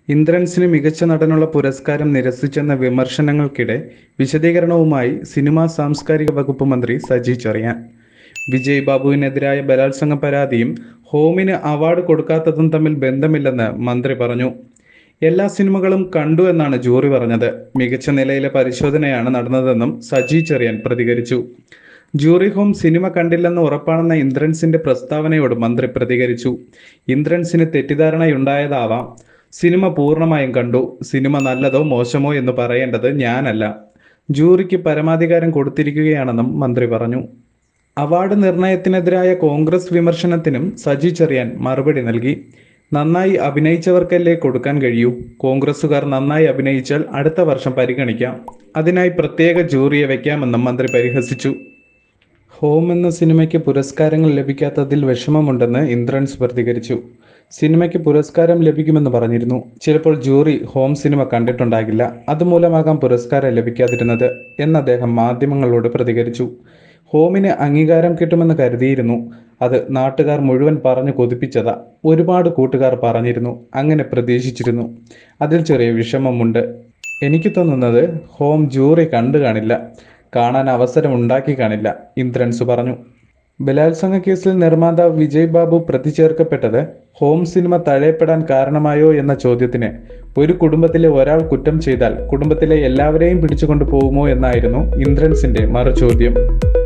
ഇന്ദ്രൻസിന് മികച്ച നടനുള്ള പുരസ്കാരം നിരസിച്ചെന്ന വിമർശനങ്ങൾക്കിടെ വിശദീകരണവുമായി സിനിമാ സാംസ്കാരിക വകുപ്പ് മന്ത്രി സജി ചെറിയാൻ വിജയ് ബാബുവിനെതിരായ ബലാത്സംഗ പരാതിയും ഹോമിന് അവാർഡ് കൊടുക്കാത്തതും തമ്മിൽ ബന്ധമില്ലെന്ന് മന്ത്രി പറഞ്ഞു എല്ലാ സിനിമകളും കണ്ടു എന്നാണ് ജൂറി പറഞ്ഞത് മികച്ച നിലയിലെ പരിശോധനയാണ് നടന്നതെന്നും സജി ചെറിയാൻ പ്രതികരിച്ചു ജൂറി ഹോം സിനിമ കണ്ടില്ലെന്ന് ഉറപ്പാണെന്ന ഇന്ദ്രൻസിന്റെ പ്രസ്താവനയോട് മന്ത്രി പ്രതികരിച്ചു ഇന്ദ്രൻസിന് തെറ്റിദ്ധാരണയുണ്ടായതാവാം സിനിമ പൂർണ്ണമായും കണ്ടു സിനിമ നല്ലതോ മോശമോ എന്ന് പറയേണ്ടത് ഞാനല്ല ജൂറിക്ക് പരമാധികാരം കൊടുത്തിരിക്കുകയാണെന്നും മന്ത്രി പറഞ്ഞു അവാർഡ് നിർണയത്തിനെതിരായ കോൺഗ്രസ് വിമർശനത്തിനും സജി ചെറിയാൻ മറുപടി നൽകി നന്നായി അഭിനയിച്ചവർക്കല്ലേ കൊടുക്കാൻ കഴിയൂ കോൺഗ്രസുകാർ നന്നായി അഭിനയിച്ചാൽ അടുത്ത വർഷം പരിഗണിക്കാം അതിനായി പ്രത്യേക ജൂറിയെ വയ്ക്കാമെന്നും മന്ത്രി പരിഹസിച്ചു ഹോം എന്ന സിനിമയ്ക്ക് പുരസ്കാരങ്ങൾ ലഭിക്കാത്തതിൽ വിഷമമുണ്ടെന്ന് ഇന്ദ്രൻസ് പ്രതികരിച്ചു സിനിമയ്ക്ക് പുരസ്കാരം ലഭിക്കുമെന്ന് പറഞ്ഞിരുന്നു ചിലപ്പോൾ ജൂറി ഹോം സിനിമ കണ്ടിട്ടുണ്ടാകില്ല അതുമൂലമാകാം പുരസ്കാരം ലഭിക്കാതിരുന്നത് എന്ന് അദ്ദേഹം മാധ്യമങ്ങളോട് പ്രതികരിച്ചു ഹോമിന് അംഗീകാരം കിട്ടുമെന്ന് കരുതിയിരുന്നു അത് നാട്ടുകാർ മുഴുവൻ പറഞ്ഞു കൊതിപ്പിച്ചതാ ഒരുപാട് കൂട്ടുകാർ പറഞ്ഞിരുന്നു അങ്ങനെ പ്രതീക്ഷിച്ചിരുന്നു അതിൽ ചെറിയ വിഷമമുണ്ട് എനിക്ക് തോന്നുന്നത് ഹോം ജൂറി കണ്ടു കാണില്ല കാണാൻ അവസരം ഉണ്ടാക്കി കാണില്ല ഇന്ദ്രൻസ് പറഞ്ഞു ബലാത്സംഗ കേസിൽ നിർമ്മാതാവ് വിജയ് ബാബു പ്രതി ചേർക്കപ്പെട്ടത് ഹോം സിനിമ തഴയപ്പെടാൻ കാരണമായോ എന്ന ചോദ്യത്തിന് ഒരു കുടുംബത്തിലെ ഒരാൾ കുറ്റം ചെയ്താൽ കുടുംബത്തിലെ എല്ലാവരെയും പിടിച്ചുകൊണ്ടു പോകുമോ എന്നായിരുന്നു ഇന്ദ്രൻസിന്റെ മറുചോദ്യം